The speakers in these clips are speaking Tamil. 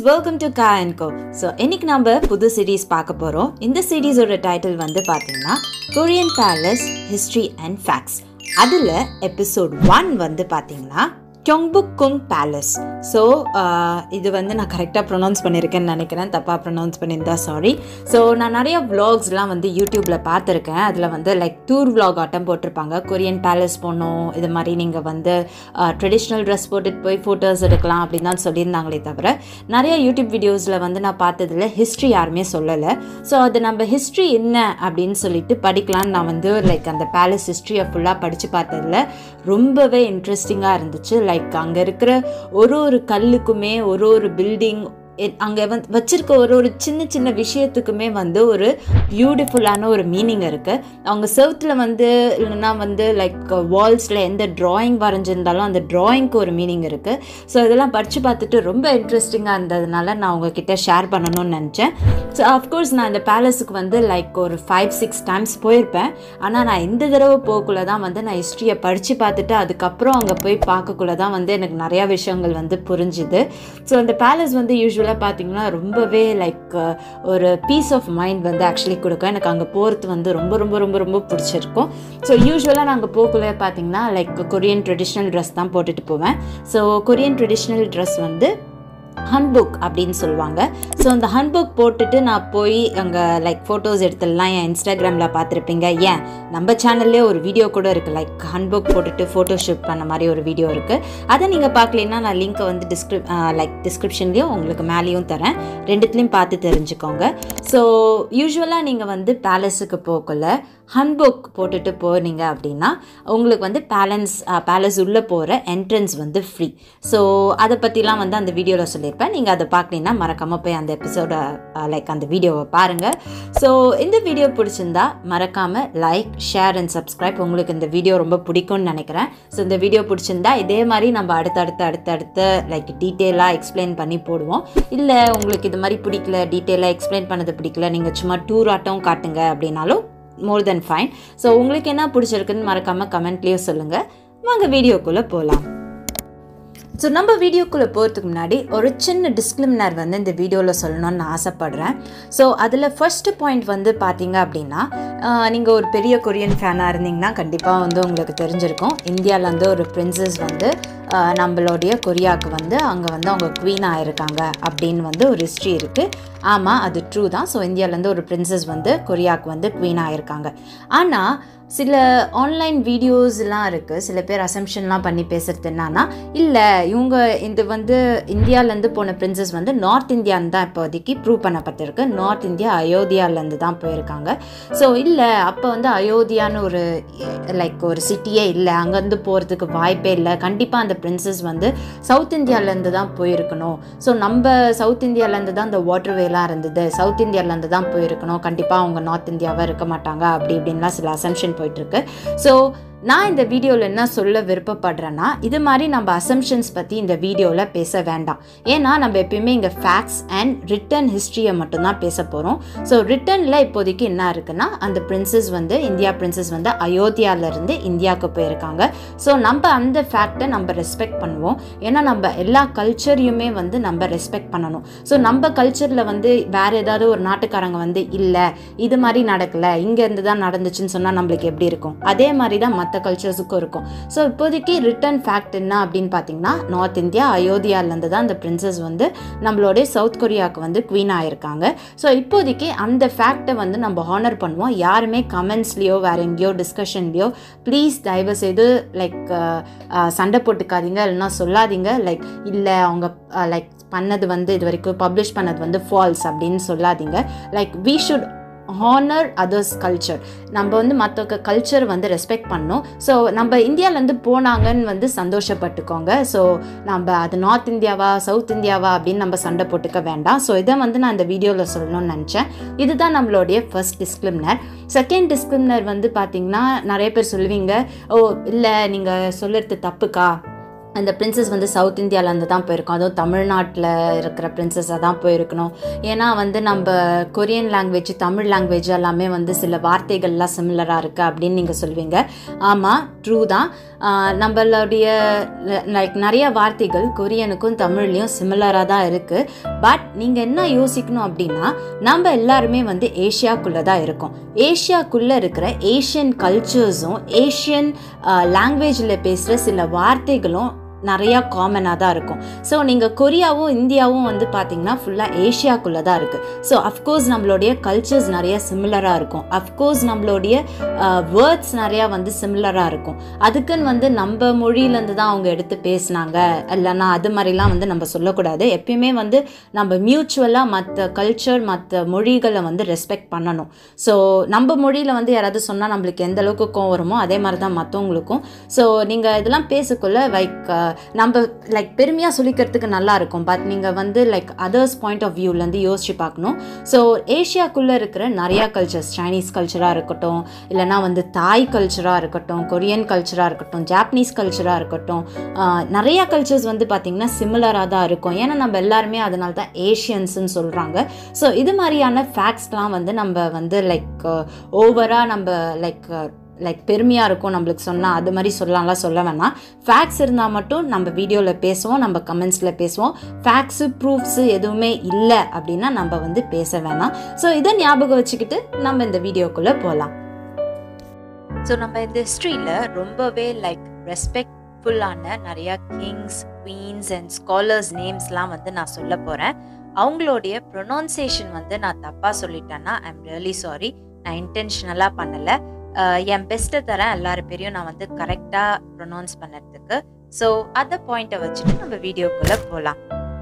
வெல்கம் டு கா அண்ட் கோ ஸோ இன்னைக்கு நம்ம புது சீரீஸ் பார்க்க போகிறோம் இந்த சீரீஸோட டைட்டில் வந்து பார்த்தீங்கன்னா Korean palace history and facts அதில் எபிசோட் ஒன் வந்து பார்த்தீங்கன்னா கியோங்புக் குங் பேலஸ் ஸோ இது வந்து நான் கரெக்டாக ப்ரொனவுன்ஸ் பண்ணியிருக்கேன்னு நினைக்கிறேன் தப்பாக ப்ரொனவுன்ஸ் பண்ணியிருந்தா சாரி ஸோ நான் நிறைய vlogsலாம் வந்து யூடியூப்பில் பார்த்துருக்கேன் அதில் வந்து லைக் டூர் vlog ஆட்டம் போட்டிருப்பாங்க கொரியன் பேலஸ் போகணும் இது மாதிரி நீங்கள் வந்து ட்ரெடிஷ்னல் ட்ரெஸ் போட்டுட்டு போய் ஃபோட்டோஸ் எடுக்கலாம் அப்படின்னு தான் சொல்லியிருந்தாங்களே தவிர நிறைய யூடியூப் வீடியோஸில் வந்து நான் பார்த்ததில் ஹிஸ்ட்ரி யாருமே சொல்லலை ஸோ அது நம்ம ஹிஸ்ட்ரி என்ன அப்படின்னு சொல்லிட்டு படிக்கலான்னு நான் வந்து லைக் அந்த பேலஸ் ஹிஸ்ட்ரியை ஃபுல்லாக படித்து பார்த்ததில் ரொம்பவே இன்ட்ரெஸ்டிங்காக இருந்துச்சு லைக் அங்கே இருக்கிற ஒரு ஒரு கல்லுக்குமே ஒரு ஒரு பில்டிங் அங்கே வந்து வச்சிருக்க ஒரு ஒரு சின்ன சின்ன விஷயத்துக்குமே வந்து ஒரு பியூட்டிஃபுல்லான ஒரு மீனிங் இருக்குது அவங்க செவுத்தில் வந்து இல்லைன்னா வந்து லைக் வால்ஸில் எந்த ட்ராயிங் வரைஞ்சிருந்தாலும் அந்த ட்ராயிங்க்கு ஒரு மீனிங் இருக்குது ஸோ இதெல்லாம் படித்து பார்த்துட்டு ரொம்ப இன்ட்ரெஸ்டிங்காக இருந்ததுனால நான் உங்ககிட்ட ஷேர் பண்ணணும்னு நினச்சேன் ஸோ அஃப்கோர்ஸ் நான் இந்த பேலஸுக்கு வந்து லைக் ஒரு ஃபைவ் சிக்ஸ் டைம்ஸ் போயிருப்பேன் ஆனால் நான் இந்த தடவை போகக்குள்ள தான் வந்து நான் ஹிஸ்ட்ரியை படித்து பார்த்துட்டு அதுக்கப்புறம் அங்கே போய் பார்க்கக்குள்ள தான் வந்து எனக்கு நிறையா விஷயங்கள் வந்து புரிஞ்சுது ஸோ அந்த பேலஸ் வந்து யூஸ்வலாக பார்த்தீங்கன்னா ரொம்பவே லைக் ஒரு பீஸ் ஆஃப் மைண்ட் வந்து ஆக்சுவலி கொடுக்கும் எனக்கு அங்கே போகிறது வந்து ரொம்ப ரொம்ப ரொம்ப ரொம்ப பிடிச்சிருக்கும் ஸோ யூஸ்வலாக நாங்கள் போகக்குள்ள பார்த்தீங்கன்னா லைக் கொரியன் ட்ரெடிஷ்னல் ட்ரெஸ் தான் போட்டுட்டு போவேன் ஸோ கொரியன் ட்ரெடிஷ்னல் ட்ரெஸ் வந்து ஹன்புக் அப்படின்னு சொல்லுவாங்க ஸோ அந்த ஹன்புக் போட்டுட்டு நான் போய் அங்கே லைக் ஃபோட்டோஸ் எடுத்துடலாம் என் இன்ஸ்டாகிராமில் பார்த்துருப்பீங்க ஏன் நம்ம சேனல்லே ஒரு வீடியோ கூட இருக்குது லைக் ஹன்புக் போட்டுட்டு ஃபோட்டோ ஷூட் பண்ண மாதிரி ஒரு வீடியோ இருக்குது அதை நீங்கள் பார்க்கலன்னா நான் லிங்க்கை வந்து டிஸ்கிரிப் லைக் டிஸ்கிரிப்ஷன்லேயும் உங்களுக்கு மேலேயும் தரேன் ரெண்டுத்துலேயும் பார்த்து தெரிஞ்சுக்கோங்க ஸோ யூஸ்வலாக நீங்கள் வந்து பேலஸுக்கு போகக்குள்ள ஹன்புக் போட்டுட்டு போனீங்க அப்படின்னா உங்களுக்கு வந்து பேலன்ஸ் பேலஸ் உள்ளே போகிற என்ட்ரன்ஸ் வந்து ஃப்ரீ ஸோ அதை பற்றிலாம் வந்து அந்த வீடியோவில் சொல்லியிருப்பேன் நீங்கள் அதை பார்க்கலீங்கன்னா மறக்காமல் போய் அந்த எபிசோட லைக் அந்த வீடியோவை பாருங்கள் ஸோ இந்த வீடியோ பிடிச்சிருந்தா மறக்காமல் லைக் ஷேர் அண்ட் சப்ஸ்கிரைப் உங்களுக்கு இந்த வீடியோ ரொம்ப பிடிக்கும்னு நினைக்கிறேன் ஸோ இந்த வீடியோ பிடிச்சிருந்தா இதே மாதிரி நம்ம அடுத்தடுத்து அடுத்தடுத்து லைக் டீட்டெயிலாக எக்ஸ்பிளைன் பண்ணி போடுவோம் இல்லை உங்களுக்கு இது மாதிரி பிடிக்கல டீட்டெயிலாக எக்ஸ்பிளைன் பண்ணது பிடிக்கல நீங்கள் சும்மா டூர் ஆட்டம் காட்டுங்க அப்படின்னாலும் மோர் தென் ஃபைன் ஸோ உங்களுக்கு என்ன பிடிச்சிருக்குன்னு மறக்காமல் கமெண்ட்லேயும் சொல்லுங்கள் வாங்க வீடியோக்குள்ளே போகலாம் ஸோ நம்ம வீடியோக்குள்ளே போகிறதுக்கு முன்னாடி ஒரு சின்ன டிஸ்கிளிமினர் வந்து இந்த வீடியோவில் சொல்லணும்னு நான் ஆசைப்பட்றேன் ஸோ அதில் ஃபஸ்ட்டு பாயிண்ட் வந்து பார்த்தீங்க அப்படின்னா நீங்கள் ஒரு பெரிய கொரியன் ஃபேனாக இருந்தீங்கன்னா கண்டிப்பாக வந்து உங்களுக்கு தெரிஞ்சிருக்கும் இந்தியாவிலேருந்து ஒரு பிரின்சஸ் வந்து நம்மளுடைய கொரியாவுக்கு வந்து அங்கே வந்து அவங்க குவீன் ஆயிருக்காங்க அப்படின்னு வந்து ஒரு ஹிஸ்ட்ரி இருக்குது ஆமாம் அது ட்ரூ தான் ஸோ இந்தியாவிலேருந்து ஒரு பிரின்சஸ் வந்து கொரியாவுக்கு வந்து குவீன் ஆயிருக்காங்க ஆனால் சில ஆன்லைன் வீடியோஸ்லாம் இருக்குது சில பேர் அசம்ஷன்லாம் பண்ணி பேசுகிறது என்னன்னா இல்லை இவங்க இது வந்து இந்தியாவிலேருந்து போன பிரின்சஸ் வந்து நார்த் இந்தியான்னு தான் இப்போதைக்கு ப்ரூவ் பண்ணப்பட்டிருக்கு நார்த் இந்தியா அயோத்தியாவிலேருந்து தான் போயிருக்காங்க ஸோ இல்லை அப்போ வந்து அயோத்தியான்னு ஒரு லைக் ஒரு சிட்டியே இல்லை அங்கேருந்து போகிறதுக்கு வாய்ப்பே இல்லை கண்டிப்பாக அந்த பிரின்சஸ் வந்து சவுத் இந்தியாவிலேருந்து தான் போயிருக்கணும் ஸோ நம்ம சவுத் இந்தியாவிலேருந்து தான் இந்த வாட்டர்வேலாம் இருந்தது சவுத் இந்தியாவிலேருந்து தான் போயிருக்கணும் கண்டிப்பாக அவங்க நார்த் இந்தியாவாக இருக்க மாட்டாங்க அப்படி இப்படின்லாம் சில அசம்ஷன் போயிட்டுருக்கு ஸோ நான் இந்த வீடியோவில் என்ன சொல்ல விருப்பப்படுறேன்னா இது மாதிரி நம்ம அசம்ஷன்ஸ் பற்றி இந்த வீடியோவில் பேச வேண்டாம் ஏன்னா நம்ம எப்பயுமே இங்கே ஃபேக்ட்ஸ் அண்ட் ரிட்டன் ஹிஸ்ட்ரியை மட்டும்தான் பேச போகிறோம் ஸோ ரிட்டனில் இப்போதைக்கு என்ன இருக்குன்னா அந்த பிரின்சஸ் வந்து இந்தியா பிரின்சஸ் வந்து அயோத்தியாவிலேருந்து இந்தியாவுக்கு போயிருக்காங்க ஸோ நம்ம அந்த ஃபேக்டை நம்ம ரெஸ்பெக்ட் பண்ணுவோம் ஏன்னா நம்ம எல்லா கல்ச்சரையுமே வந்து நம்ம ரெஸ்பெக்ட் பண்ணணும் ஸோ நம்ம கல்ச்சரில் வந்து வேறு ஏதாவது ஒரு நாட்டுக்காரங்க வந்து இல்லை இது மாதிரி நடக்கலை இங்கேருந்து தான் நடந்துச்சுன்னு சொன்னால் நம்மளுக்கு எப்படி இருக்கும் அதே மாதிரி தான் மற்ற கல்ச்சர்ஸுக்கும் இருக்கும் ஸோ இப்போதைக்கு ரிட்டன் ஃபேக்ட் என்ன அப்படின்னு பார்த்தீங்கன்னா நார்த் இந்தியா அயோத்தியாவிலேருந்து தான் இந்த பிரின்சஸ் வந்து நம்மளுடைய சவுத் கொரியாவுக்கு வந்து குவீன் ஆயிருக்காங்க ஸோ இப்போதைக்கு அந்த ஃபேக்டை வந்து நம்ம ஹானர் பண்ணுவோம் யாருமே கமெண்ட்ஸ்லேயோ வேற எங்கேயோ டிஸ்கஷன்லேயோ ப்ளீஸ் தயவு செய்து லைக் சண்டை போட்டுக்காதீங்க இல்லைன்னா சொல்லாதீங்க லைக் இல்லை அவங்க லைக் பண்ணது வந்து இது வரைக்கும் பப்ளிஷ் பண்ணது வந்து ஃபால்ஸ் அப்படின்னு சொல்லாதீங்க like we should honour others culture நம்ம வந்து மற்ற கல்ச்சர் வந்து ரெஸ்பெக்ட் பண்ணணும் ஸோ நம்ம இந்தியாவிலேருந்து போனாங்கன்னு வந்து சந்தோஷப்பட்டுக்கோங்க ஸோ நம்ம அது நார்த் இந்தியாவா சவுத் இந்தியாவா அப்படின்னு நம்ம சண்டை போட்டுக்க வேண்டாம் ஸோ இதை வந்து நான் இந்த வீடியோவில் சொல்லணும்னு நினச்சேன் இதுதான் நம்மளுடைய ஃபர்ஸ்ட் டிஸ்கிரிமினர் செகண்ட் டிஸ்கிரிமினர் வந்து பார்த்திங்கன்னா நிறைய பேர் சொல்லுவீங்க ஓ இல்லை நீங்கள் சொல்லுறது தப்புக்கா அந்த பிரின்சஸ் வந்து சவுத் இந்தியாவிலேருந்து தான் போயிருக்கோம் அதுவும் தமிழ்நாட்டில் இருக்கிற பிரின்சஸாக தான் போயிருக்கணும் ஏன்னா வந்து நம்ம கொரியன் லாங்குவேஜ் தமிழ் லாங்குவேஜ் எல்லாமே வந்து சில வார்த்தைகள்லாம் சிமிலராக இருக்குது அப்படின்னு நீங்கள் சொல்வீங்க ஆமாம் ட்ரூ தான் நம்மளுடைய லைக் நிறைய வார்த்தைகள் கொரியனுக்கும் தமிழ்லையும் சிமிலராக தான் இருக்குது பட் நீங்கள் என்ன யோசிக்கணும் அப்படின்னா நம்ம எல்லாருமே வந்து ஏஷியாக்குள்ளே தான் இருக்கோம் ஏஷியாக்குள்ளே இருக்கிற ஏஷியன் கல்ச்சர்ஸும் ஏஷியன் லாங்குவேஜில் பேசுகிற சில வார்த்தைகளும் நிறையா காமனாக தான் இருக்கும் ஸோ நீங்கள் கொரியாவும் இந்தியாவும் வந்து பார்த்தீங்கன்னா ஃபுல்லாக ஏஷியாக்குள்ளே தான் இருக்குது ஸோ அஃப்கோர்ஸ் நம்மளுடைய கல்ச்சர்ஸ் நிறைய சிமிலராக இருக்கும் அஃப்கோர்ஸ் நம்மளுடைய வேர்ட்ஸ் நிறையா வந்து சிமிலராக இருக்கும் அதுக்குன்னு வந்து நம்ம மொழியிலேருந்து தான் அவங்க எடுத்து பேசினாங்க இல்லைன்னா அது மாதிரிலாம் வந்து நம்ம சொல்லக்கூடாது எப்பயுமே வந்து நம்ம மியூச்சுவலாக மற்ற கல்ச்சர் மற்ற மொழிகளை வந்து ரெஸ்பெக்ட் பண்ணணும் ஸோ நம்ம மொழியில் வந்து யாராவது சொன்னால் நம்மளுக்கு எந்த அளவுக்கு கோவம் வருமோ அதே மாதிரி தான் மற்றவங்களுக்கும் ஸோ நீங்கள் இதெல்லாம் பேசக்குள்ள லைக் நம்ம லைக் பெருமையாக சொல்லிக்கிறதுக்கு நல்லா இருக்கும் பட் நீங்கள் வந்து லைக் அதர்ஸ் பாயிண்ட் ஆஃப் வியூலேருந்து யோசிச்சு பார்க்கணும் ஸோ ஏஷியாக்குள்ளே இருக்கிற நிறையா கல்ச்சர்ஸ் சைனீஸ் கல்ச்சராக இருக்கட்டும் இல்லைனா வந்து தாய் கல்ச்சராக இருக்கட்டும் கொரியன் கல்ச்சராக இருக்கட்டும் ஜாப்பனீஸ் கல்ச்சராக இருக்கட்டும் நிறையா கல்ச்சர்ஸ் வந்து பார்த்திங்கன்னா சிமிலராக தான் இருக்கும் ஏன்னா நம்ம எல்லாருமே அதனால தான் ஏஷியன்ஸ்னு சொல்கிறாங்க ஸோ இது மாதிரியான ஃபேக்ட்ஸ்லாம் வந்து நம்ம வந்து லைக் ஓவராக நம்ம லைக் லைக் பெருமையாக இருக்கும் நம்மளுக்கு சொன்னால் அது மாதிரி சொல்லலாம்லாம் சொல்ல வேணாம் ஃபேக்ட்ஸ் இருந்தால் மட்டும் நம்ம வீடியோவில் பேசுவோம் நம்ம கமெண்ட்ஸில் பேசுவோம் ஃபேக்ட்ஸு ப்ரூஃப்ஸு எதுவுமே இல்லை அப்படின்னா நம்ம வந்து பேச வேணாம் ஸோ இதை ஞாபகம் வச்சுக்கிட்டு நம்ம இந்த வீடியோக்குள்ளே போகலாம் ஸோ நம்ம இந்த ஹிஸ்ட்ரியில் ரொம்பவே லைக் ரெஸ்பெக்ட்ஃபுல்லான நிறையா கிங்ஸ் குவீன்ஸ் அண்ட் ஸ்காலர்ஸ் நேம்ஸ்லாம் வந்து நான் சொல்ல போகிறேன் அவங்களுடைய ப்ரொனவுன்சியேஷன் வந்து நான் தப்பாக சொல்லிட்டேன்னா ஐ எம் ரியலி சாரி நான் இன்டென்ஷனலாக பண்ணலை என் பெஸ்ட்டை தரேன் எல்லாரும் பேரையும் நான் வந்து கரெக்டாக ப்ரொனவுன்ஸ் பண்ணுறதுக்கு ஸோ அந்த பாயிண்ட்டை வச்சுட்டு நம்ம வீடியோக்குள்ளே போகலாம்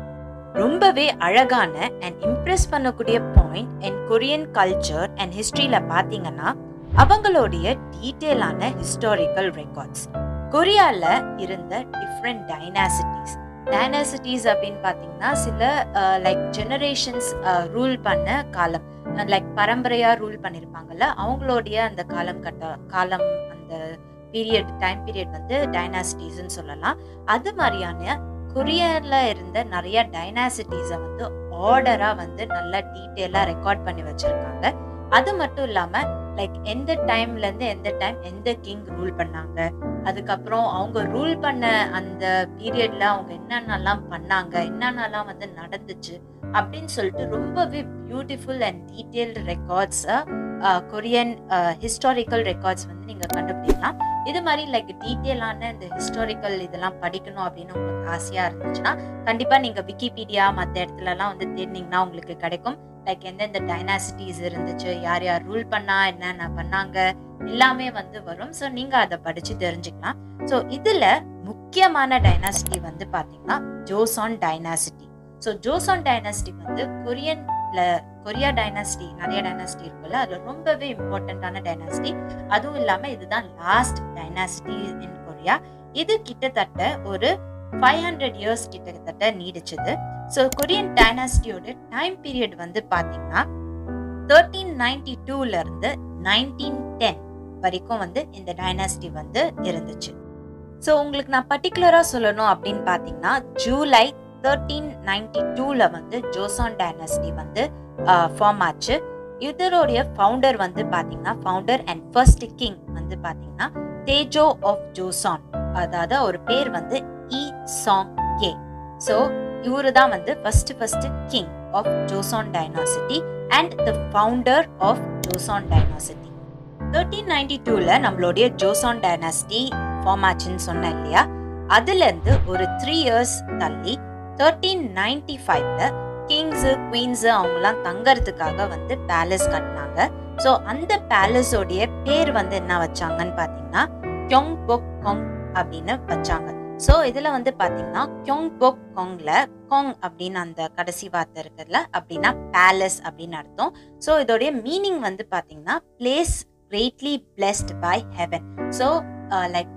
ரொம்பவே அழகான அண்ட் இம்ப்ரெஸ் பண்ணக்கூடிய point and Korean culture and ஹிஸ்ட்ரியில் பார்த்தீங்கன்னா அவங்களுடைய டீட்டெயிலான ஹிஸ்டாரிக்கல் ரெக்கார்ட்ஸ் கொரியாவில் இருந்த டிஃப்ரெண்ட் டைனாசிட்டிஸ் டைனாசிட்டிஸ் அப்படின்னு பார்த்தீங்கன்னா சில லைக் ஜெனரேஷன்ஸ் ரூல் பண்ண காலம் லைக் பரம்பரையாக ரூல் பண்ணியிருப்பாங்கல்ல அவங்களுடைய அந்த காலம் கட்ட காலம் அந்த பீரியட் டைம் பீரியட் வந்து டைனாசிட்டிஸ்ன்னு சொல்லலாம் அது மாதிரியான கொரியாவில் இருந்த நிறைய டைனாசிட்டிஸை வந்து ஆர்டராக வந்து நல்லா டீட்டெயிலாக ரெக்கார்ட் பண்ணி வச்சுருக்காங்க அது மட்டும் இல்லாமல் லைக் எந்த டைம்லேருந்து எந்த டைம் எந்த கிங் ரூல் பண்ணாங்க அதுக்கப்புறம் அவங்க ரூல் பண்ண அந்த பீரியட்ல அவங்க என்னென்னலாம் பண்ணாங்க என்னென்னலாம் வந்து நடந்துச்சு அப்படின்னு சொல்லிட்டு ரொம்பவே பியூட்டிஃபுல் அண்ட் டீட்டெயில்டு ரெக்கார்ட்ஸை கொரியன் ஹிஸ்டாரிக்கல் ரெக்கார்ட்ஸ் வந்து நீங்கள் கண்டுபிடிக்கலாம் இது மாதிரி லைக் டீட்டெயிலான இந்த ஹிஸ்டாரிக்கல் இதெல்லாம் படிக்கணும் அப்படின்னு உங்களுக்கு ஆசையாக இருந்துச்சுன்னா கண்டிப்பாக நீங்கள் விக்கிபீடியா மற்ற இடத்துலலாம் வந்து தேடினீங்கன்னா உங்களுக்கு கிடைக்கும் லைக் எந்தெந்த டைனாசிட்டிஸ் இருந்துச்சு யார் யார் ரூல் பண்ணா என்னென்ன பண்ணாங்க எல்லாமே வந்து வரும் ஸோ நீங்கள் அதை படித்து தெரிஞ்சுக்கலாம் ஸோ இதில் முக்கியமான டைனாசிட்டி வந்து பார்த்தீங்கன்னா Joseon dynasty so Joseon dynasty வந்து கொரியன்ல கொரியா டைனாசிட்டி நிறைய டைனாசிட்டி இருக்குல்ல அது ரொம்பவே இம்பார்ட்டண்ட்டான டைனாசிட்டி அதுவும் இல்லாமல் இதுதான் லாஸ்ட் டைனாசிட்டி இன் கொரியா இது கிட்டத்தட்ட ஒரு ஃபைவ் ஹண்ட்ரட் இயர்ஸ் கிட்டத்தட்ட நீடிச்சது ஸோ கொரியன் டைனாசிட்டியோட டைம் பீரியட் வந்து பார்த்தீங்கன்னா தேர்ட்டீன் நைன்டி டூல இருந்து நைன்டீன் டென் வரைக்கும் வந்து இந்த டைனாசிட்டி வந்து இருந்துச்சு ஸோ உங்களுக்கு நான் பர்டிகுலராக சொல்லணும் அப்படின்னு பார்த்தீங்கன்னா ஜூலை தேர்ட்டீன் நைன்டி டூவில் வந்து ஜோசான் டைனாசிட்டி வந்து ஃபார்ம் ஆச்சு இதனுடைய ஃபவுண்டர் வந்து பார்த்தீங்கன்னா ஃபவுண்டர் அண்ட் ஃபர்ஸ்ட் கிங் வந்து பார்த்தீங்கன்னா தேஜோ ஆஃப் ஜோசான் அதாவது ஒரு பேர் வந்து இ சாங் கே ஸோ இவரு தான் வந்து first first king of Joseon dynasty and the founder of Joseon dynasty thirteen ninety டூவில் நம்மளுடைய ஜோசான் டைனாசிட்டி ஃபார்ம் ஆச்சுன்னு சொன்னேன் இல்லையா அதுலேருந்து ஒரு த்ரீ இயர்ஸ் தள்ளி தேர்ட்டீன் நைன்டி ஃபைவ்ல கிங்ஸு குவீன்ஸு அவங்கலாம் தங்கறதுக்காக வந்து பேலஸ் கட்டினாங்க ஸோ அந்த பேலஸோடைய பேர் வந்து என்ன வச்சாங்கன்னு பார்த்தீங்கன்னா கியோங் பொக் கொங் அப்படின்னு வச்சாங்க ஸோ இதில் வந்து பார்த்தீங்கன்னா கியோங் பொக் கொங்ல கொங் அப்படின்னு அந்த கடைசி வார்த்தை இருக்குதுல அப்படின்னா பேலஸ் அப்படின்னு அர்த்தம் ஸோ இதோடைய மீனிங் வந்து பார்த்தீங்கன்னா place greatly blessed by heaven so like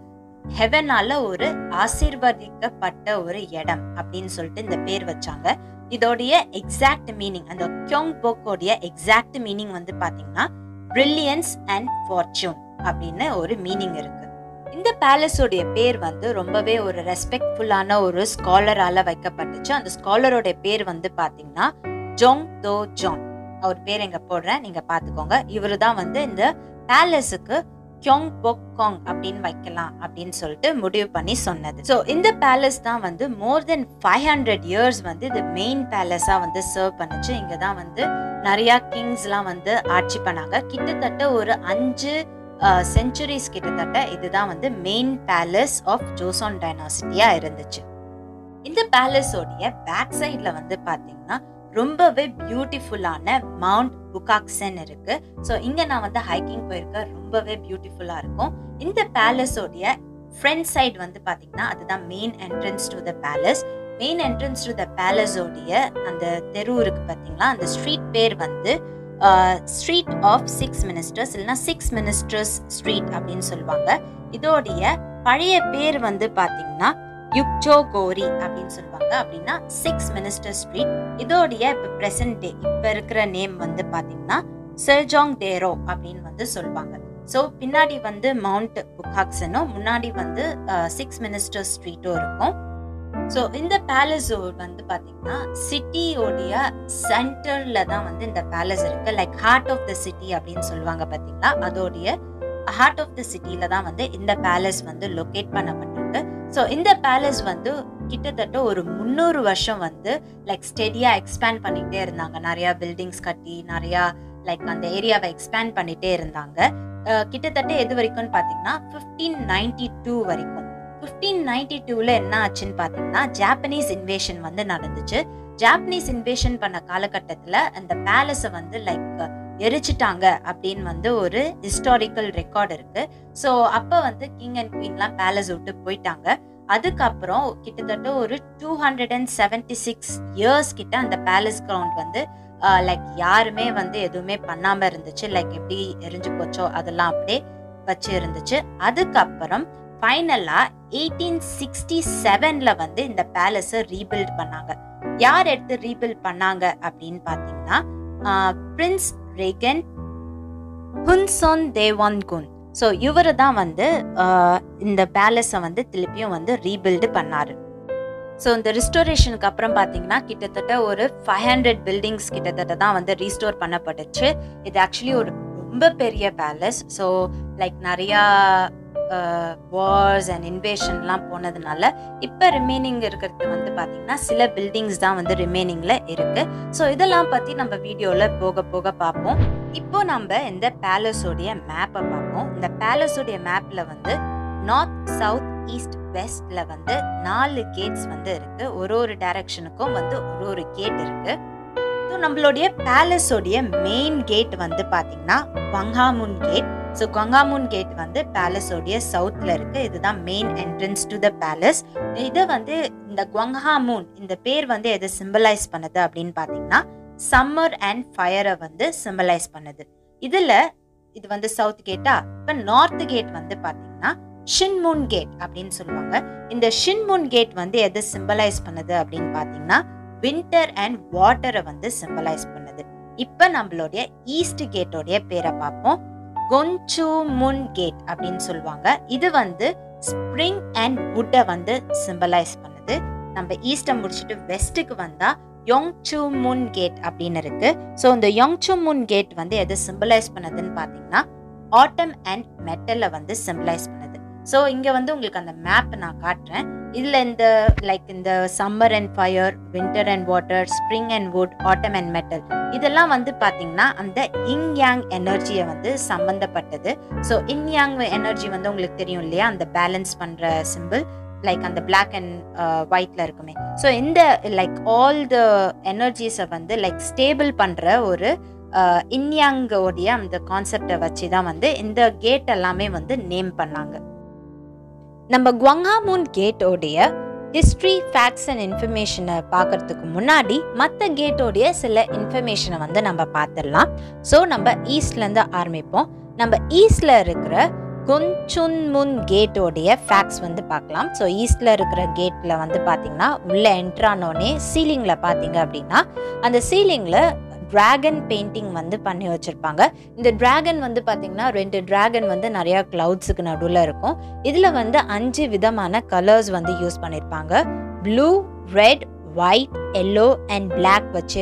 ஹெவனால ஒரு ஆசீர்வதிக்கப்பட்ட ஒரு இடம் அப்படின்னு சொல்லிட்டு இந்த பேர் வச்சாங்க இதோடைய எக்ஸாக்ட் மீனிங் அந்த கியோங் போக்கோடைய எக்ஸாக்ட் மீனிங் வந்து பாத்தீங்கன்னா பிரில்லியன்ஸ் அண்ட் ஃபார்ச்சூன் அப்படின்னு ஒரு மீனிங் இருக்கு இந்த பேலஸோடைய பேர் வந்து ரொம்பவே ஒரு ரெஸ்பெக்ட்ஃபுல்லான ஒரு ஸ்காலரால வைக்கப்பட்டுச்சு அந்த ஸ்காலரோட பேர் வந்து பாத்தீங்கன்னா ஜோங் தோ ஜான் அவர் பேர் எங்க போடுறேன் நீங்க பாத்துக்கோங்க இவரு தான் வந்து இந்த பேலஸுக்கு கியோங் பொக் காங் அப்படின்னு வைக்கலாம் அப்படின்னு சொல்லிட்டு முடிவு பண்ணி சொன்னது ஸோ இந்த பேலஸ் தான் வந்து more than five hundred years வந்து இது மெயின் பேலஸாக வந்து சர்வ் பண்ணுச்சு இங்கே தான் வந்து நிறையா கிங்ஸ்லாம் வந்து ஆட்சி பண்ணாங்க கிட்டத்தட்ட ஒரு அஞ்சு செஞ்சுரிஸ் கிட்டத்தட்ட இதுதான் வந்து மெயின் பேலஸ் ஆஃப் ஜோசான் டைனாசிட்டியாக இருந்துச்சு இந்த பேலஸோடைய பேக் சைடில் வந்து பார்த்தீங்கன்னா ரொம்பவே பியூட்டிஃபுல்லான மவுண்ட் புகாக்சன் இருக்கு ஸோ இங்க நான் வந்து ஹைக்கிங் போயிருக்கேன் ரொம்பவே பியூட்டிஃபுல்லா இருக்கும் இந்த பேலஸோடைய ஃப்ரண்ட் சைடு வந்து பாத்தீங்கன்னா அதுதான் main entrance to the palace main entrance to the பேலஸோடைய அந்த தெரு இருக்கு பாத்தீங்களா அந்த ஸ்ட்ரீட் பேர் வந்து ஸ்ட்ரீட் ஆஃப் சிக்ஸ் மினிஸ்டர்ஸ் இல்லைன்னா சிக்ஸ் மினிஸ்டர்ஸ் ஸ்ட்ரீட் அப்படின்னு சொல்லுவாங்க இதோடைய பழைய பேர் வந்து பாத்தீங்கன்னா யுக்சோ கோரி அப்படின்னு சொல்லுவாங்க அப்படின்னா சிக்ஸ் மினிஸ்டர் ஸ்ட்ரீட் இதோடைய இப்போ ப்ரெசன்ட் டே இப்போ இருக்கிற நேம் வந்து பார்த்தீங்கன்னா செர்ஜாங் டேரோ அப்படின்னு வந்து சொல்லுவாங்க ஸோ பின்னாடி வந்து மவுண்ட் புகாக்சனும் முன்னாடி வந்து சிக்ஸ் மினிஸ்டர் ஸ்ட்ரீட்டும் இருக்கும் ஸோ இந்த பேலஸ் வந்து பார்த்தீங்கன்னா சிட்டியோடைய சென்டர்ல தான் வந்து இந்த பேலஸ் இருக்கு like heart of the city அப்படின்னு சொல்லுவாங்க பார்த்தீங்களா அதோடைய ஹார்ட் ஆஃப் த சிட்டியில தான் வந்து இந்த பேலஸ் வந்து லொக்கேட் பண்ணப்பட்டிருக்கு ஸோ இந்த பேலஸ் வந்து கிட்டத்தட்ட ஒரு முந்நூறு வருஷம் வந்து லைக் ஸ்டெடியா எக்ஸ்பேண்ட் பண்ணிட்டே இருந்தாங்க நிறைய பில்டிங்ஸ் கட்டி நிறைய லைக் அந்த ஏரியாவை எக்ஸ்பேண்ட் பண்ணிட்டே இருந்தாங்க கிட்டத்தட்ட எது வரைக்கும்னு பார்த்தீங்கன்னா ஃபிஃப்டீன் நைன்டி டூ வரைக்கும் ஃபிஃப்டீன் நைன்டி டூவில் என்ன ஆச்சுன்னு பார்த்தீங்கன்னா ஜாப்பனீஸ் இன்வேஷன் வந்து நடந்துச்சு ஜாப்பனீஸ் இன்வேஷன் பண்ண காலகட்டத்தில் அந்த பேலஸை வந்து லைக் எரிச்சிட்டாங்க அப்படின்னு வந்து ஒரு ஹிஸ்டாரிக்கல் ரெக்கார்ட் இருக்கு ஸோ அப்போ வந்து கிங் அண்ட் குவீன்லாம் பேலஸ் விட்டு போயிட்டாங்க அதுக்கப்புறம் கிட்டத்தட்ட ஒரு two hundred and seventy six years கிட்ட அந்த பேலஸ் கிரவுண்ட் வந்து லைக் யாருமே வந்து எதுவுமே பண்ணாம இருந்துச்சு லைக் எப்படி எரிஞ்சு போச்சோ அதெல்லாம் அப்படியே வச்சு இருந்துச்சு அதுக்கப்புறம் ஃபைனலா எயிட்டீன் சிக்ஸ்டி செவன்ல வந்து இந்த பேலஸை ரீபில்ட் பண்ணாங்க யார் எடுத்து ரீபில்ட் பண்ணாங்க அப்படின்னு பார்த்தீங்கன்னா பிரின்ஸ் ரேகன் ஹுன்சோன் தேவான் குன் ஸோ இவர் தான் வந்து இந்த பேலஸை வந்து திருப்பியும் வந்து ரீபில்டு பண்ணாரு ஸோ இந்த ரிஸ்டோரேஷனுக்கு அப்புறம் பார்த்தீங்கன்னா கிட்டத்தட்ட ஒரு ஃபைவ் ஹண்ட்ரட் பில்டிங்ஸ் கிட்டத்தட்ட தான் வந்து ரீஸ்டோர் பண்ணப்பட்டுச்சு இது ஆக்சுவலி ஒரு ரொம்ப பெரிய பேலஸ் ஸோ லைக் நிறையா வார்ஸ் அண்ட் இன்வேஷன்லாம் போனதுனால இப்போ ரிமைனிங் இருக்கிறது வந்து பார்த்தீங்கன்னா சில பில்டிங்ஸ் தான் வந்து ரிமைனிங்கில் இருக்கு ஸோ இதெல்லாம் பற்றி நம்ம வீடியோவில் போக போக பார்ப்போம் இப்போ நம்ம இந்த பேலஸோடைய மேப்பை பார்ப்போம் இந்த பேலஸோடைய மேப்பில் வந்து நார்த் சவுத் ஈஸ்ட் வெஸ்ட்ல வந்து நாலு கேட்ஸ் வந்து இருக்கு ஒரு ஒரு டைரக்ஷனுக்கும் வந்து ஒரு ஒரு கேட் இருக்கு ஸோ நம்மளுடைய பேலஸோடைய மெயின் கேட் வந்து பார்த்தீங்கன்னா Gwanghwamun gate so Gwanghwamun gate வந்து பேலஸோடைய சவுத்தில் இருக்கு இதுதான் main entrance to the palace இதை வந்து இந்த குவங்ஹாமூன் இந்த பேர் வந்து எதை சிம்பலைஸ் பண்ணுது அப்படின்னு பார்த்தீங்கன்னா சம்மர் அண்ட் ஃபயரை வந்து சிம்பலைஸ் பண்ணுது இதில் இது வந்து சவுத் கேட்டா இப்போ நார்த் கேட் வந்து பார்த்தீங்கன்னா ஷின்மூன் கேட் அப்படின்னு சொல்லுவாங்க இந்த ஷின்மூன் கேட் வந்து எதை சிம்பலைஸ் பண்ணுது அப்படின்னு பார்த்தீங்கன்னா வின்டர் அண்ட் வாட்டரை வந்து சிம்பலைஸ் பண்ணுது இப்போ நம்மளுடைய ஈஸ்ட் கேட்டோடைய பேரை பார்ப்போம் கொன்சு முன் கேட் அப்படின்னு சொல்லுவாங்க இது வந்து ஸ்ப்ரிங் அண்ட் வுட்டை வந்து சிம்பலைஸ் பண்ணுது நம்ம ஈஸ்டை முடிச்சுட்டு வெஸ்ட்டுக்கு வந்தா யோங்சு முன் கேட் அப்படின்னு இருக்கு ஸோ இந்த யோங்சு முன் கேட் வந்து எதை சிம்பலைஸ் பண்ணுதுன்னு பார்த்தீங்கன்னா ஆட்டம் அண்ட் மெட்டலை வந்து சிம்பலைஸ் பண்ணுது ஸோ இங்கே வந்து உங்களுக்கு அந்த மேப் நான் காட்டுறேன் இதில் இந்த லைக் இந்த summer and fire winter and water spring and wood autumn and metal இதெல்லாம் வந்து பார்த்தீங்கன்னா அந்த இங் யாங் எனர்ஜியை வந்து சம்மந்தப்பட்டது ஸோ இன் யாங் எனர்ஜி வந்து உங்களுக்கு தெரியும் இல்லையா அந்த பேலன்ஸ் பண்ணுற சிம்பிள் லைக் அந்த பிளாக் அண்ட் ஒயிட்ல இருக்குமே ஸோ இந்த லைக் ஆல் த எனர்ஜிஸை வந்து லைக் ஸ்டேபிள் பண்ணுற ஒரு இன்யாங்கோடைய அந்த கான்செப்டை வச்சு தான் வந்து இந்த கேட் எல்லாமே வந்து நேம் பண்ணாங்க நம்ம குவங்காமூன் கேட்டோடைய ஹிஸ்ட்ரி ஃபேக்ட்ஸ் அண்ட் இன்ஃபர்மேஷனை பார்க்கறதுக்கு முன்னாடி மற்ற கேட்டோடைய சில இன்ஃபர்மேஷனை வந்து நம்ம பார்த்துடலாம் ஸோ நம்ம ஈஸ்ட்லேருந்து ஆரம்பிப்போம் நம்ம ஈஸ்டில் இருக்கிற குன்சுன்முன் கேட்டோடைய ஃபேக்ட்ஸ் வந்து பார்க்கலாம் ஸோ ஈஸ்டில் இருக்கிற கேட்டில் வந்து பார்த்தீங்கன்னா உள்ளே என்ட்ரானோடனே சீலிங்கில் பார்த்தீங்க அப்படின்னா அந்த சீலிங்கில் டிராகன் பெயிண்டிங் வந்து பண்ணி வச்சுருப்பாங்க இந்த டிராகன் வந்து பார்த்திங்கன்னா ரெண்டு டிராகன் வந்து நிறையா க்ளவுட்ஸுக்கு நடுவில் இருக்கும் இதில் வந்து அஞ்சு விதமான கலர்ஸ் வந்து யூஸ் பண்ணியிருப்பாங்க blue red white yellow and black வச்சு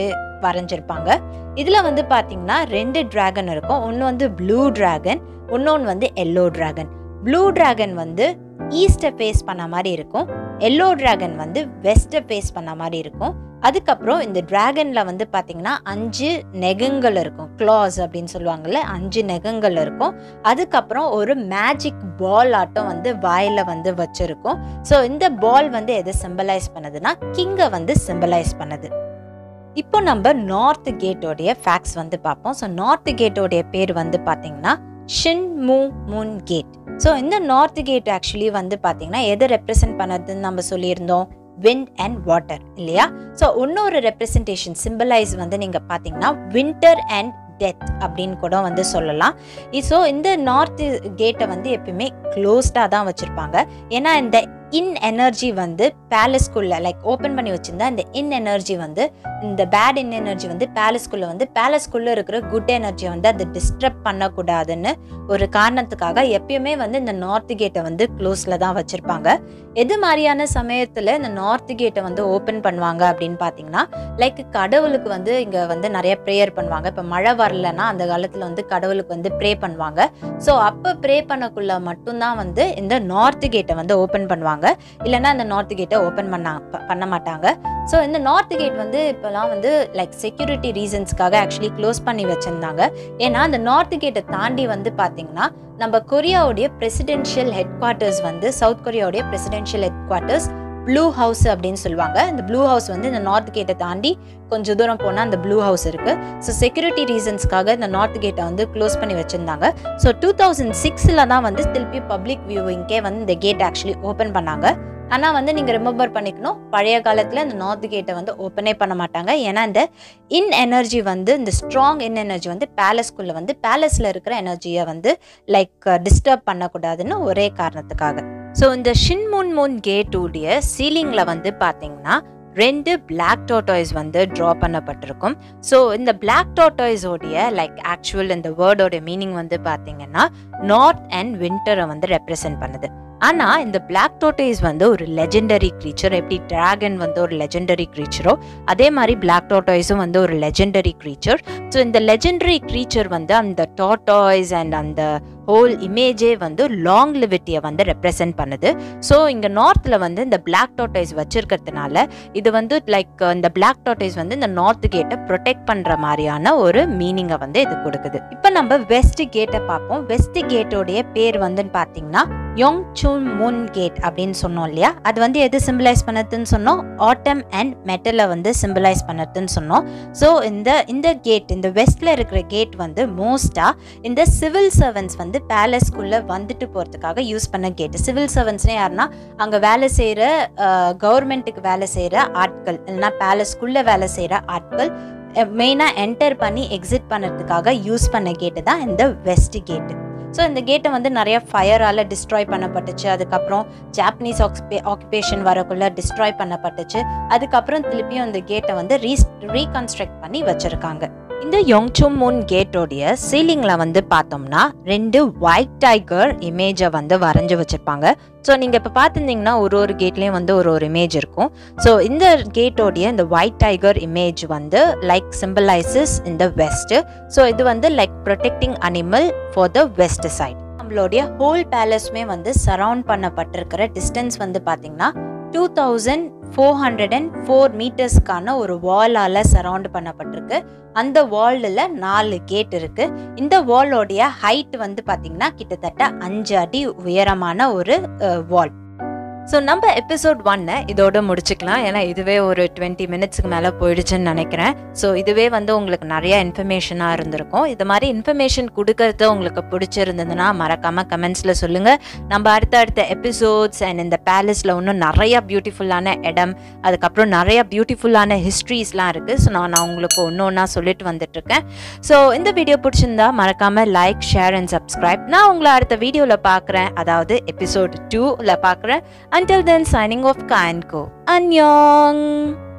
வரைஞ்சிருப்பாங்க இதில் வந்து பார்த்தீங்கன்னா ரெண்டு டிராகன் இருக்கும் ஒன்று வந்து ப்ளூ டிராகன் இன்னொன்று வந்து எல்லோ டிராகன் ப்ளூ டிராகன் வந்து ஈஸ்ட்டை ஃபேஸ் பண்ண மாதிரி இருக்கும் எல்லோ டிராகன் வந்து வெஸ்ட்டை ஃபேஸ் பண்ண மாதிரி இருக்கும் அதுக்கப்புறம் இந்த டிராகனில் வந்து பார்த்தீங்கன்னா அஞ்சு நெகங்கள் இருக்கும் க்ளாஸ் அப்படின்னு சொல்லுவாங்கல்ல அஞ்சு நெகங்கள் இருக்கும் அதுக்கப்புறம் ஒரு மேஜிக் பால் ஆட்டம் வந்து வாயில் வந்து வச்சிருக்கும் ஸோ இந்த பால் வந்து எதை சிம்பலைஸ் பண்ணுதுன்னா கிங்கை வந்து சிம்பலைஸ் பண்ணுது இப்போ நம்ம நார்த் கேட்டோடைய ஃபேக்ட்ஸ் வந்து பார்ப்போம் ஸோ நார்த் கேட்டோடைய பேர் வந்து பார்த்தீங்கன்னா ஷின் மூ மூன் கேட் ஸோ இந்த நார்த் கேட் ஆக்சுவலி வந்து பார்த்தீங்கன்னா எதை ரெப்ரசென்ட் பண்ணதுன்னு நம்ம சொல்லியிருந்தோம் விண்ட் அண்ட் வாட்டர் இல்லையா ஸோ இன்னொரு ரெப்ரசன்டேஷன் சிம்பிளைஸ் வந்து நீங்கள் பார்த்தீங்கன்னா வின்டர் அண்ட் டெத் அப்படின்னு கூட வந்து சொல்லலாம் ஸோ இந்த நார்த் கேட்டை வந்து எப்பயுமே க்ளோஸ்டாக தான் வச்சுருப்பாங்க ஏன்னா இந்த இன் எனர்ஜி வந்து பேலஸ்குள்ள லைக் ஓப்பன் பண்ணி வச்சிருந்தா இந்த இன் எனர்ஜி வந்து இந்த பேட் இன் எனர்ஜி வந்து பேலஸ்குள்ள வந்து பேலஸ்குள்ள இருக்கிற குட் எனர்ஜியை வந்து அதை டிஸ்டர்ப் பண்ணக்கூடாதுன்னு ஒரு காரணத்துக்காக எப்பயுமே வந்து இந்த நார்த் கேட்டை வந்து க்ளோஸில் தான் வச்சுருப்பாங்க எது மாதிரியான சமயத்தில் இந்த நார்த் கேட்டை வந்து ஓப்பன் பண்ணுவாங்க அப்படின்னு பார்த்தீங்கன்னா லைக் கடவுளுக்கு வந்து இங்கே வந்து நிறைய ப்ரேயர் பண்ணுவாங்க இப்போ மழை வரலன்னா அந்த காலத்தில் வந்து கடவுளுக்கு வந்து ப்ரே பண்ணுவாங்க ஸோ அப்போ ப்ரே பண்ணக்குள்ள மட்டும்தான் வந்து இந்த நார்த் கேட்டை வந்து ஓப்பன் பண்ணுவாங்க இல்லைன்னா இந்த நார்த் கேட்டை ஓப்பன் பண்ண பண்ண மாட்டாங்க ஸோ இந்த நார்த் கேட் வந்து இப்போலாம் வந்து லைக் செக்யூரிட்டி ரீசன்ஸ்க்காக ஆக்சுவலி க்ளோஸ் பண்ணி வச்சுருந்தாங்க ஏன்னா அந்த நார்த் கேட்டை தாண்டி வந்து பார்த்தீங்கன்னா நம்ம கொரியாவுடைய பிரசிடென்ஷியல் ஹெட் குவார்ட்டர்ஸ் வந்து சவுத் கொரியாவுடைய presidential headquarters Blue House அப்படின்னு சொல்லுவாங்க இந்த ப்ளூ ஹவுஸ் வந்து இந்த நார்த் கேட்டை தாண்டி கொஞ்சம் தூரம் போனால் அந்த ப்ளூ ஹவுஸ் இருக்குது ஸோ செக்யூரிட்டி ரீசன்ஸ்க்காக இந்த நார்த் கேட்டை வந்து க்ளோஸ் பண்ணி வச்சுருந்தாங்க ஸோ டூ தௌசண்ட் சிக்ஸில் தான் வந்து திருப்பி பப்ளிக் வியூவிங்கே வந்து இந்த கேட் ஆக்சுவலி ஓப்பன் பண்ணாங்க ஆனால் வந்து நீங்கள் ரிமெம்பர் பண்ணிக்கணும் பழைய காலத்தில் இந்த நார்த் கேட்டை வந்து ஓப்பனே பண்ண மாட்டாங்க ஏன்னா இந்த இன் எனர்ஜி வந்து இந்த ஸ்ட்ராங் இன் எனர்ஜி வந்து பேலஸ்குள்ளே வந்து பேலஸில் இருக்கிற எனர்ஜியை வந்து லைக் டிஸ்டர்ப் பண்ணக்கூடாதுன்னு ஒரே காரணத்துக்காக ஸோ இந்த ஷின்முன் முன் கேட்டுடைய சீலிங்கில் வந்து பார்த்தீங்கன்னா ரெண்டு பிளாக் டோட்டாய்ஸ் வந்து ட்ரா பண்ணப்பட்டிருக்கும் ஸோ இந்த பிளாக் டோட்டாய்ஸோடைய லைக் ஆக்சுவல் இந்த வேர்டோட மீனிங் வந்து பார்த்தீங்கன்னா நார்த் அண்ட் வின்டரை வந்து ரெப்ரசென்ட் பண்ணுது ஆனால் இந்த பிளாக் டோட்டைஸ் வந்து ஒரு லெஜெண்டரி க்ரீச்சர் எப்படி டிராகன் வந்து ஒரு லெஜெண்டரி க்ரீச்சரோ அதே மாதிரி பிளாக் டோட்டாய்ஸும் வந்து ஒரு லெஜெண்டரி க்ரீச்சர் ஸோ இந்த லெஜெண்டரி க்ரீச்சர் வந்து அந்த டாட்டாய்ஸ் அண்ட் அந்த ஹோல் இமேஜே வந்து லாங் லிவிட்டியை வந்து ரெப்ரசென்ட் பண்ணுது ஸோ இங்கே நார்த்தில் வந்து இந்த பிளாக் டாட்டைஸ் வச்சிருக்கிறதுனால இது வந்து லைக் இந்த பிளாக் டாட்டைஸ் வந்து இந்த நார்த் கேட்டை ப்ரொடெக்ட் பண்ணுற மாதிரியான ஒரு மீனிங்கை வந்து இது கொடுக்குது இப்போ நம்ம வெஸ்ட் கேட்டை பார்ப்போம் வெஸ்ட் கேட்டோடைய பேர் வந்து பார்த்தீங்கன்னா யோங் சூன் மூன் கேட் அப்படின்னு சொன்னோம் இல்லையா அது வந்து எது சிம்பிளைஸ் பண்ணதுன்னு சொன்னோம் ஆட்டம் அண்ட் மெட்டலை வந்து சிம்பிளைஸ் பண்ணதுன்னு சொன்னோம் ஸோ இந்த இந்த கேட் இந்த வெஸ்ட்ல இருக்கிற கேட் வந்து மோஸ்ட்டாக இந்த சிவில் சர்வன்ஸ் வந்து பேலஸ்குள்ளே வந்துட்டு போகிறதுக்காக யூஸ் பண்ண கேட் சிவில் சர்வன்ஸ்னே யாருன்னா அங்கே வேலை செய்கிற கவர்மெண்ட்டுக்கு வேலை செய்கிற ஆட்கள் இல்லைன்னா பேலஸ்குள்ளே வேலை செய்கிற ஆட்கள் மெயினாக என்டர் பண்ணி எக்ஸிட் பண்ணுறதுக்காக யூஸ் பண்ண கேட்டு தான் இந்த வெஸ்ட் கேட்டு ஸோ இந்த கேட்டை வந்து நிறைய ஃபயரால் டிஸ்ட்ராய் பண்ணப்பட்டுச்சு அதுக்கப்புறம் ஜாப்பனீஸ் ஆக்ஸ்பே ஆக்குபேஷன் வரக்குள்ள டிஸ்ட்ராய் பண்ணப்பட்டுச்சு அதுக்கப்புறம் திருப்பியும் இந்த கேட்டை வந்து ரீஸ் ரீகன்ஸ்ட்ரக்ட் பண்ணி வச்சுருக்காங்க இந்த யோங்சும் மூன் கேட்டோடைய சீலிங்கில் வந்து பார்த்தோம்னா ரெண்டு ஒயிட் டைகர் இமேஜை வந்து வரைஞ்சி வச்சுருப்பாங்க ஸோ நீங்கள் இப்போ பார்த்துருந்தீங்கன்னா ஒரு ஒரு கேட்லேயும் வந்து ஒரு ஒரு இமேஜ் இருக்கும் ஸோ இந்த கேட்டோடைய இந்த ஒயிட் டைகர் இமேஜ் வந்து லைக் சிம்பிளைசஸ் இந்த வெஸ்ட் ஸோ இது வந்து like protecting animal for the west side நம்மளுடைய ஹோல் பேலஸுமே வந்து சரவுண்ட் பண்ணப்பட்டிருக்கிற டிஸ்டன்ஸ் வந்து பார்த்தீங்கன்னா two thousand four hundred and four மீட்டர்ஸ்க்கான ஒரு வாலால் சரவுண்ட் பண்ணப்பட்டிருக்கு அந்த வாலில் நாலு கேட் இருக்கு இந்த வாலோடைய ஹைட் வந்து பார்த்தீங்கன்னா கிட்டத்தட்ட அஞ்சு அடி உயரமான ஒரு வால் ஸோ நம்ம எபிசோட் ஒன்னை இதோட முடிச்சுக்கலாம் ஏன்னா இதுவே ஒரு டுவெண்ட்டி மினிட்ஸ்க்கு மேலே போயிடுச்சுன்னு நினைக்கிறேன் ஸோ இதுவே வந்து உங்களுக்கு நிறைய இன்ஃபர்மேஷனாக இருந்திருக்கும் இது மாதிரி இன்ஃபர்மேஷன் கொடுக்கறது உங்களுக்கு பிடிச்சிருந்ததுன்னா மறக்காமல் கமெண்ட்ஸில் சொல்லுங்கள் நம்ம அடுத்தடுத்த எபிசோட்ஸ் அண்ட் இந்த பேலஸில் இன்னும் நிறைய பியூட்டிஃபுல்லான இடம் அதுக்கப்புறம் நிறைய பியூட்டிஃபுல்லான ஹிஸ்ட்ரிஸ்லாம் இருக்குது ஸோ நான் நான் உங்களுக்கு ஒன்று ஒன்றா சொல்லிட்டு வந்துட்டுருக்கேன் ஸோ இந்த வீடியோ பிடிச்சிருந்தா மறக்காமல் லைக் ஷேர் அண்ட் சப்ஸ்கிரைப் நான் உங்களை அடுத்த வீடியோவில் பார்க்குறேன் அதாவது எபிசோட் டூவில் பார்க்குறேன் Until then, signing off Kainko. Annyeong!